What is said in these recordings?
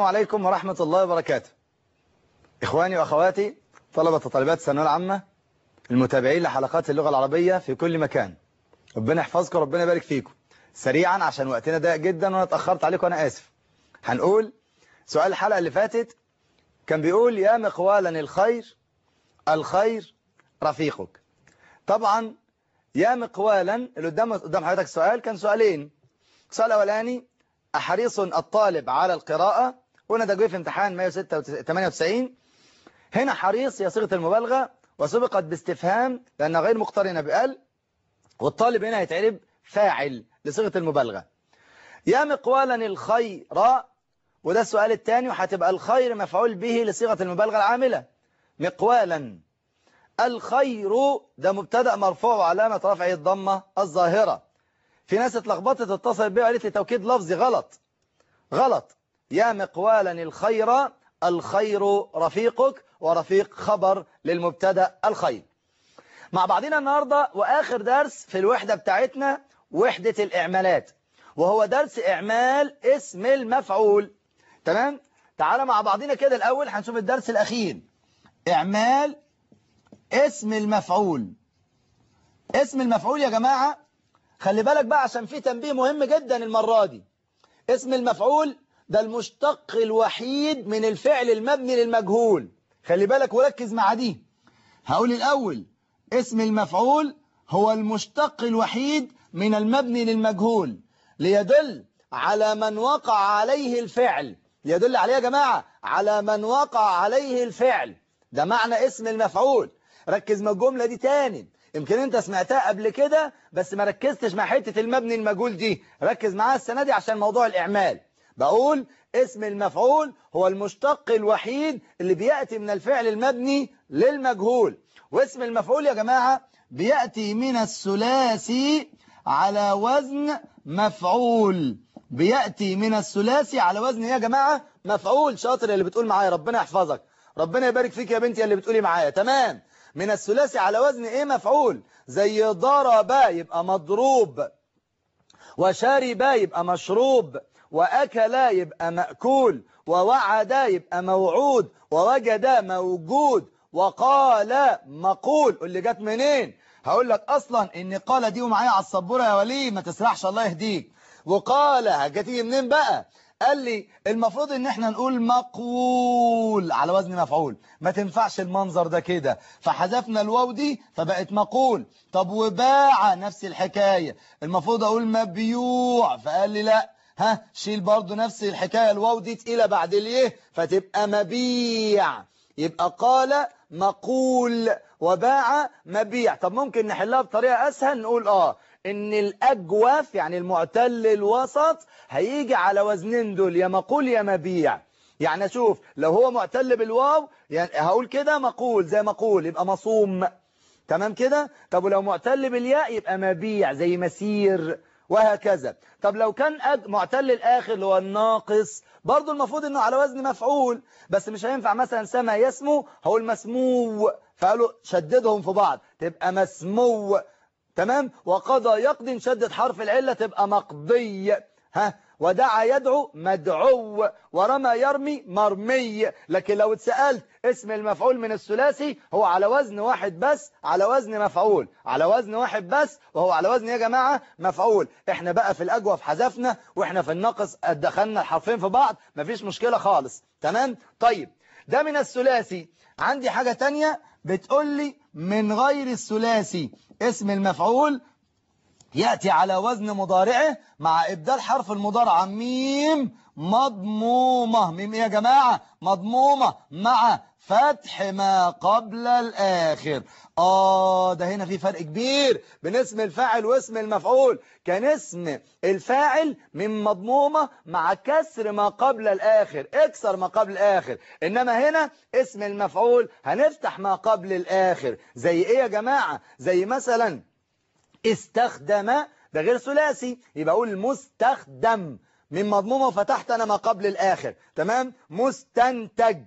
عليكم ورحمة الله وبركاته إخواني وأخواتي طلبة وطالبات الثانويه العامة المتابعين لحلقات اللغة العربية في كل مكان ربنا يحفظكم ربنا يبارك فيكم سريعا عشان وقتنا ضيق جدا وانا اتأخرت عليكم وانا آسف هنقول سؤال الحلقة اللي فاتت كان بيقول يا مقوالا الخير الخير رفيقك طبعا يا مقوالا اللي قدام قدام حضرتك سؤال كان سؤالين السؤال الاولاني احريص الطالب على القراءة هنا ده جه في امتحان 198 هنا حريص هي صيغه المبالغه وسبقت باستفهام لانها غير مقترنه بال والطالب هنا هيتعرب فاعل لصيغه المبالغه يا مقوالا الخير وده السؤال الثاني وهتبقى الخير مفعول به لصيغه المبالغه العامله مقوالا الخير ده مبتدا مرفوع وعلامه رفعه الضمه الظاهره في ناس اتلخبطت اتصلت بيها وقالت لي توكيد لفظي غلط غلط يا مقوالا الخير الخير رفيقك ورفيق خبر للمبتدا الخير مع بعضنا النهاردة وآخر درس في الوحدة بتاعتنا وحدة الإعمالات وهو درس إعمال اسم المفعول تمام تعالى مع بعضنا كده الأول هنشوف الدرس الأخير إعمال اسم المفعول اسم المفعول يا جماعة خلي بالك بقى عشان في تنبيه مهم جدا المرة دي اسم المفعول ده المشتق الوحيد من الفعل المبني للمجهول خلي بالك وركز مع دي هقول الأول اسم المفعول هو المشتق الوحيد من المبني للمجهول ليدل على من وقع عليه الفعل يدل عليه يا جماعة على من وقع عليه الفعل ده معنى اسم المفعول ركز مع الجملة دي تاني يمكن انت سمعتها قبل كده بس ما ركزتش مع حتة المبني المجهول دي ركز معاها السنة دي عشان موضوع الإعمال بقول اسم المفعول هو المشتق الوحيد اللي بيأتي من الفعل المبني للمجهول واسم المفعول يا جماعة بيأتي من الثلاثي على وزن مفعول بيأتي من الثلاثي على وزن ايه يا جماعة مفعول شاطر اللي بتقول معايا ربنا يحفظك ربنا يبارك فيك يا بنتي اللي بتقولي معايا تمام من الثلاثي على وزن ايه مفعول زي ضرب يبقى مضروب وشرب يبقى مشروب وأكل يبقى مأكول ووعد يبقى موعود ووجد موجود وقال مقول اللي جت منين هقول لك أصلا إن قال دي ومعايا على السبورة يا ولي ما تسرحش الله يهديك وقال هتيجي منين بقى قال لي المفروض ان احنا نقول مقول على وزن مفعول ما تنفعش المنظر ده كده فحذفنا الواو دي فبقت مقول طب وباع نفس الحكاية المفروض اقول مبيوع فقال لي لا ها شيل برضو نفس الحكاية الواو دي تقيلة بعد اليه فتبقى مبيع يبقى قال مقول وباع مبيع طب ممكن نحلها بطريقة أسهل نقول آه إن الأجوف يعني المعتل الوسط هيجي على وزنين دول يا مقول يا مبيع يعني أشوف لو هو معتل بالواو يعني هقول كده مقول زي مقول يبقى مصوم تمام كده طب ولو معتل بالياء يبقى مبيع زي مسير وهكذا طب لو كان أج... معتل الآخر اللي هو الناقص برضو المفروض انه على وزن مفعول بس مش هينفع مثلا سما يسمو هو المسمو فقالوا شددهم في بعض تبقى مسمو تمام وقضى يقضي شدد حرف العلة تبقى مقضي ها ودعا يدعو مدعو ورمى يرمي مرمي لكن لو اتسألت اسم المفعول من الثلاثي هو على وزن واحد بس على وزن مفعول على وزن واحد بس وهو على وزن يا جماعة مفعول احنا بقى في الأجوف حذفنا واحنا في الناقص دخلنا الحرفين في بعض مفيش مشكلة خالص تمام طيب ده من الثلاثي عندي حاجة تانية بتقول لي من غير الثلاثي اسم المفعول يأتي على وزن مضارعه مع إبدال حرف المضارعة ميم مضمومة ميم إيه يا جماعة مضمومة مع فتح ما قبل الآخر آه ده هنا في فرق كبير بين اسم الفاعل واسم المفعول كان اسم الفاعل من مضمومة مع كسر ما قبل الآخر اكسر ما قبل الآخر إنما هنا اسم المفعول هنفتح ما قبل الآخر زي إيه يا جماعة زي مثلا استخدم ده غير ثلاثي يبقى أقول مستخدم من مضمومة وفتحت أنا ما قبل الآخر تمام مستنتج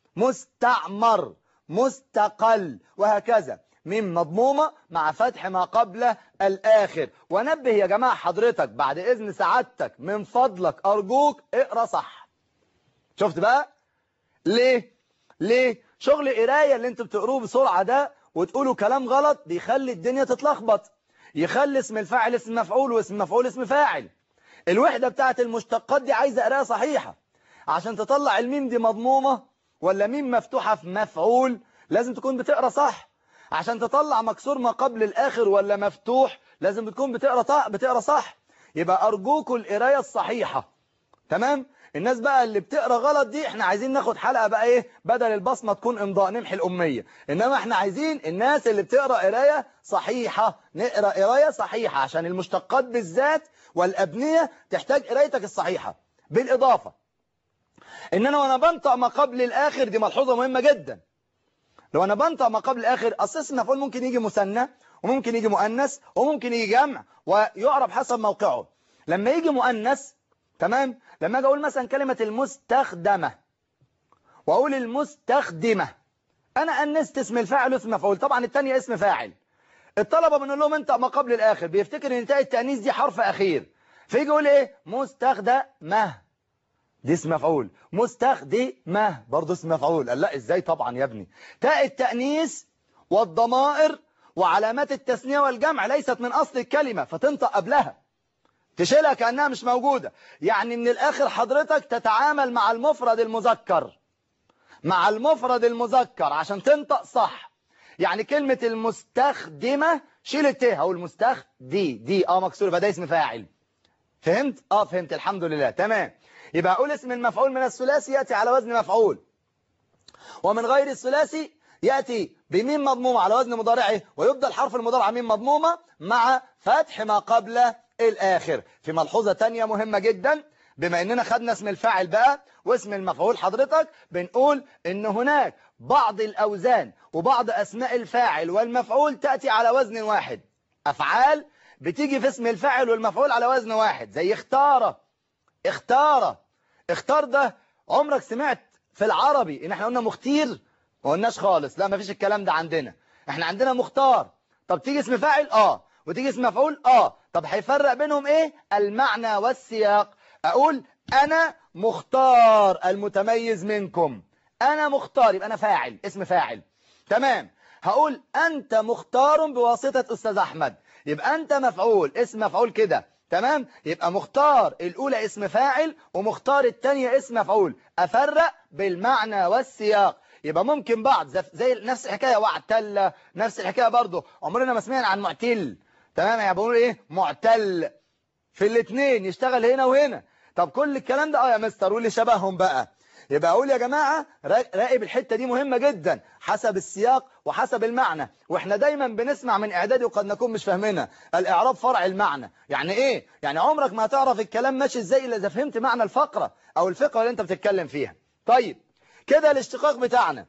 مستعمر مستقل وهكذا من مضمومة مع فتح ما قبل الآخر ونبه يا جماعة حضرتك بعد إذن سعادتك من فضلك أرجوك اقرأ صح شفت بقى ليه ليه شغل قرايه اللي انتوا بتقروه بسرعه ده وتقولوا كلام غلط بيخلي الدنيا تتلخبط يخلي اسم الفاعل اسم مفعول واسم المفعول اسم فاعل الوحدة بتاعت المشتقات دي عايزة قراءة صحيحة عشان تطلع الميم دي مضمومة ولا ميم مفتوحة في مفعول لازم تكون بتقرا صح عشان تطلع مكسور ما قبل الآخر ولا مفتوح لازم تكون بتقرا بتقرا صح يبقى أرجوكم القراية الصحيحة تمام الناس بقى اللي بتقرا غلط دي احنا عايزين ناخد حلقة بقى ايه بدل البصمة تكون امضاء نمحي الأمية انما احنا عايزين الناس اللي بتقرا قراية صحيحة نقرا قراية صحيحة عشان المشتقات بالذات والأبنية تحتاج قرايتك الصحيحة بالإضافة ان انا وانا بنطق ما قبل الآخر دي ملحوظة مهمة جدا لو انا بنطق ما قبل الآخر اصل اسم مفعول ممكن يجي مثنى وممكن يجي مؤنث وممكن يجي جمع ويعرب حسب موقعه لما يجي مؤنث تمام لما اجي اقول مثلا كلمة المستخدمة واقول المستخدمة انا انست اسم الفاعل واسم مفعول طبعا الثانيه اسم فاعل الطلبة بنقول لهم انت ما قبل الاخر بيفتكر ان تاء التانيث دي حرف اخير فيجي يقول ايه مستخدمة دي اسم مفعول مستخدمة برضه اسم مفعول قال لا ازاي طبعا يا ابني تاء التانيث والضمائر وعلامات التثنية والجمع ليست من اصل الكلمة فتنطق قبلها تشيلها كأنها مش موجودة يعني من الآخر حضرتك تتعامل مع المفرد المذكر مع المفرد المذكر عشان تنطق صح يعني كلمة المستخدمة شيل التاء او المستخ دي دي اه مكسور يبقى ده اسم فاعل فهمت اه فهمت الحمد لله تمام يبقى اقول اسم المفعول من الثلاثي ياتي على وزن مفعول ومن غير الثلاثي ياتي بميم مضمومه على وزن مضارعه ويبدا الحرف المضارع ميم مضمومه مع فتح ما قبل الآخر في ملحوظة تانية مهمة جدا بما اننا خدنا اسم الفاعل بقى واسم المفعول حضرتك بنقول ان هناك بعض الأوزان وبعض أسماء الفاعل والمفعول تأتي على وزن واحد أفعال بتيجي في اسم الفاعل والمفعول على وزن واحد زي اختار اختار اختار ده عمرك سمعت في العربي ان احنا قلنا مختير ما قلناش خالص لا ما فيش الكلام ده عندنا احنا عندنا مختار طب تيجي اسم فاعل اه وتيجي اسم مفعول اه طب هيفرق بينهم ايه المعنى والسياق اقول انا مختار المتميز منكم انا مختار يبقى انا فاعل اسم فاعل تمام هقول انت مختار بواسطة استاذ احمد يبقى انت مفعول اسم مفعول كده تمام يبقى مختار الاولى اسم فاعل ومختار الثانيه اسم مفعول افرق بالمعنى والسياق يبقى ممكن بعض زي نفس الحكايه واعتل نفس الحكايه برضه عمرنا ما سمعنا عن معتل تمام يعني بقول ايه معتل في الاثنين يشتغل هنا وهنا طب كل الكلام ده اه يا مستر واللي شبههم بقى يبقى اقول يا جماعة راقب الحتة دي مهمة جدا حسب السياق وحسب المعنى واحنا دايما بنسمع من اعدادي وقد نكون مش فاهمينها الاعراب فرع المعنى يعني ايه يعني عمرك ما هتعرف الكلام ماشي ازاي الا اذا فهمت معنى الفقرة او الفقرة اللي انت بتتكلم فيها طيب كده الاشتقاق بتاعنا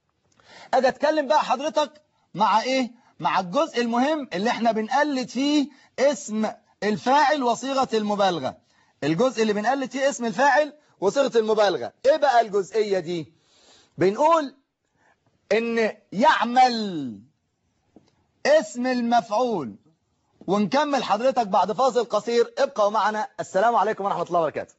اجي اتكلم بقى حضرتك مع ايه مع الجزء المهم اللي احنا بنقلد فيه اسم الفاعل وصيغة المبالغة الجزء اللي بنقلد فيه اسم الفاعل وصيغة المبالغة ايه بقى الجزئية دي بنقول ان يعمل اسم المفعول ونكمل حضرتك بعد فاصل قصير ابقوا معنا السلام عليكم ورحمة الله وبركاته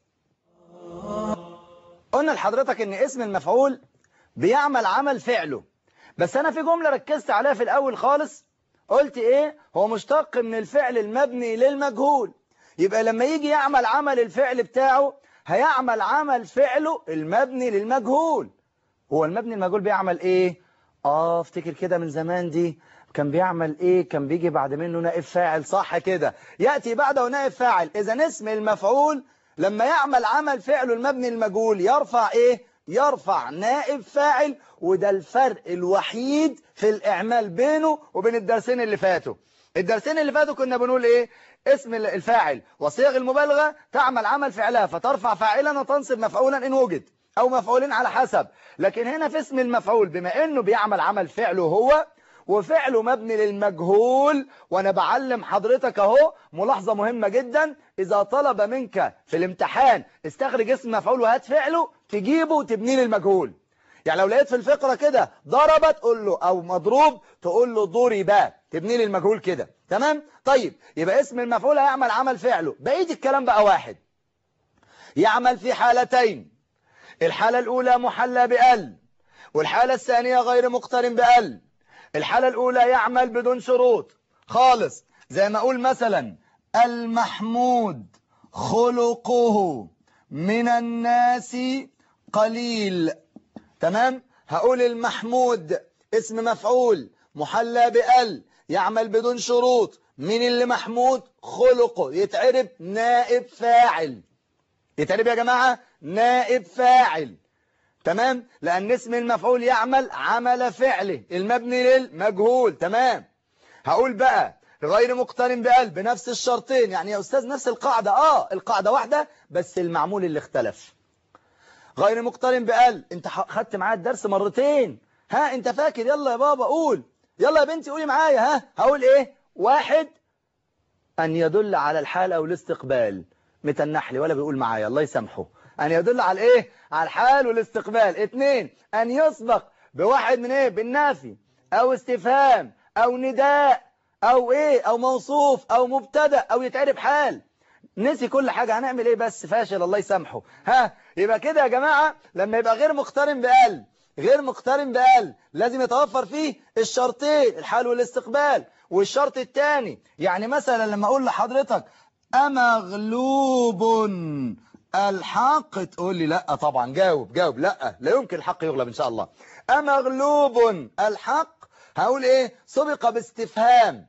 قلنا لحضرتك ان اسم المفعول بيعمل عمل فعله بس انا في جملة ركزت عليها في الاول خالص قلت ايه هو مشتق من الفعل المبني للمجهول يبقى لما يجي يعمل عمل الفعل بتاعه هيعمل عمل فعله المبني للمجهول هو المبني المجهول بيعمل ايه اه افتكر كده من زمان دي كان بيعمل ايه كان بيجي بعد منه نائب فاعل صح كده يأتي بعده نائب فاعل اذا اسم المفعول لما يعمل عمل فعله المبني المجهول يرفع ايه يرفع نائب فاعل وده الفرق الوحيد في الإعمال بينه وبين الدرسين اللي فاتوا الدرسين اللي فاتوا كنا بنقول ايه اسم الفاعل وصيغ المبالغة تعمل عمل فعلها فترفع فاعلا وتنصب مفعولا إن وجد أو مفعولين على حسب لكن هنا في اسم المفعول بما أنه بيعمل عمل فعله هو وفعله مبني للمجهول وانا بعلم حضرتك اهو ملاحظة مهمة جدا اذا طلب منك في الامتحان استخرج اسم مفعول وهات فعله تجيبه وتبنيه للمجهول يعني لو لقيت في الفقرة كده ضربت تقول له او مضروب تقول له ضرب تبنيه للمجهول كده تمام طيب يبقى اسم المفعول هيعمل عمل فعله بقية الكلام بقى واحد يعمل في حالتين الحالة الأولى محلى بأل والحالة الثانية غير مقترن بأل الحالة الأولى يعمل بدون شروط خالص زي ما أقول مثلا المحمود خلقه من الناس قليل تمام هقول المحمود اسم مفعول محلى بأل يعمل بدون شروط من اللي محمود خلقه يتعرب نائب فاعل يتعرب يا جماعة نائب فاعل تمام لأن اسم المفعول يعمل عمل فعله المبني للمجهول تمام هقول بقى غير مقترن بقل بنفس الشرطين يعني يا أستاذ نفس القاعدة آه القاعدة واحدة بس المعمول اللي اختلف غير مقترن بقل انت خدت معايا الدرس مرتين ها انت فاكر يلا يا بابا قول يلا يا بنتي قولي معايا ها هقول ايه واحد أن يدل على الحال أو الاستقبال متى النحل ولا بيقول معايا الله يسامحه أن يدل على الايه على الحال والاستقبال اثنين أن يسبق بواحد من ايه بالنافي أو استفهام أو نداء أو ايه أو موصوف أو مبتدا أو يتعرف حال نسي كل حاجة هنعمل ايه بس فاشل الله يسامحه ها يبقى كده يا جماعة لما يبقى غير مقترن بقلب غير مقترن بقلب لازم يتوفر فيه الشرطين الحال والاستقبال والشرط الثاني يعني مثلا لما اقول لحضرتك امغلوب الحق تقول لي لا طبعا جاوب جاوب لا لا يمكن الحق يغلب ان شاء الله امغلوب الحق هقول ايه سبق باستفهام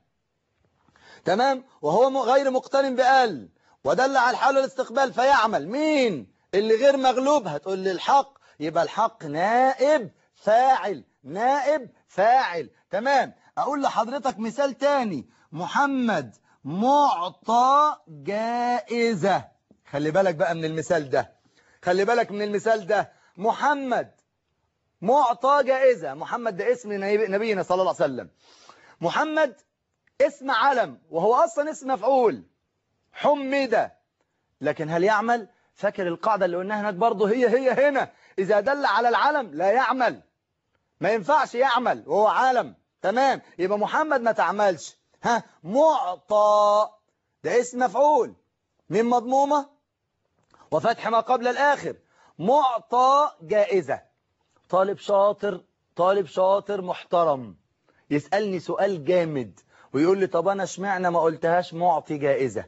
تمام وهو غير مقترن بقل ودل على الحال والاستقبال فيعمل مين اللي غير مغلوب هتقول لي الحق يبقى الحق نائب فاعل نائب فاعل تمام أقول لحضرتك مثال تاني محمد معطى جائزة خلي بالك بقى من المثال ده خلي بالك من المثال ده محمد معطى جائزة محمد ده اسم نبينا صلى الله عليه وسلم محمد اسم علم وهو أصلا اسم مفعول حمد لكن هل يعمل فاكر القاعدة اللي قلناها هناك برضه هي هي هنا إذا دل على العلم لا يعمل ما ينفعش يعمل وهو عالم تمام يبقى محمد ما تعملش ها معطى ده اسم مفعول من مضمومة وفتح ما قبل الآخر معطى جائزة طالب شاطر طالب شاطر محترم يسألني سؤال جامد ويقول لي طب أنا اشمعنى ما قلتهاش معطي جائزة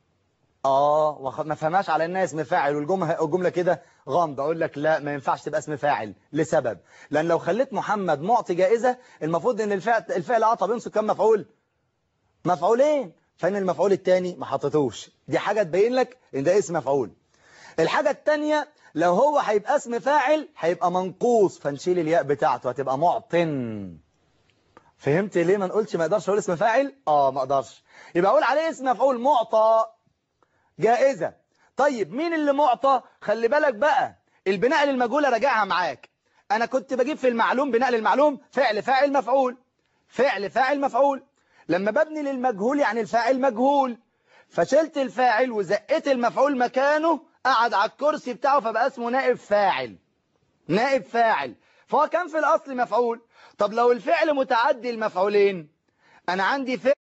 آه ما فهمهاش على انها اسم فاعل والجملة الجملة كده غامضة أقول لك لا ما ينفعش تبقى اسم فاعل لسبب لأن لو خليت محمد معطي جائزة المفروض ان الفعل الفعل عطى بينصب كم مفعول مفعولين فإن المفعول الثاني ما حطيتوش دي حاجة تبين لك ان ده اسم مفعول الحاجة الثانية لو هو هيبقى اسم فاعل هيبقى منقوص فنشيل الياء بتاعته هتبقى معطن فهمت ليه ما نقولش ما اقدرش اقول اسم فاعل اه ما اقدرش يبقى اقول عليه اسم مفعول معطى جائزة طيب مين اللي معطى خلي بالك بقى البناء للمجهول راجعها معاك انا كنت بجيب في المعلوم بناء للمعلوم فعل فاعل مفعول فعل فاعل مفعول لما ببني للمجهول يعني الفاعل مجهول فشلت الفاعل وزقيت المفعول مكانه قعد على الكرسي بتاعه فبقى اسمه نائب فاعل نائب فاعل فهو كان في الأصل مفعول طب لو الفعل متعدي المفعولين أنا عندي فعل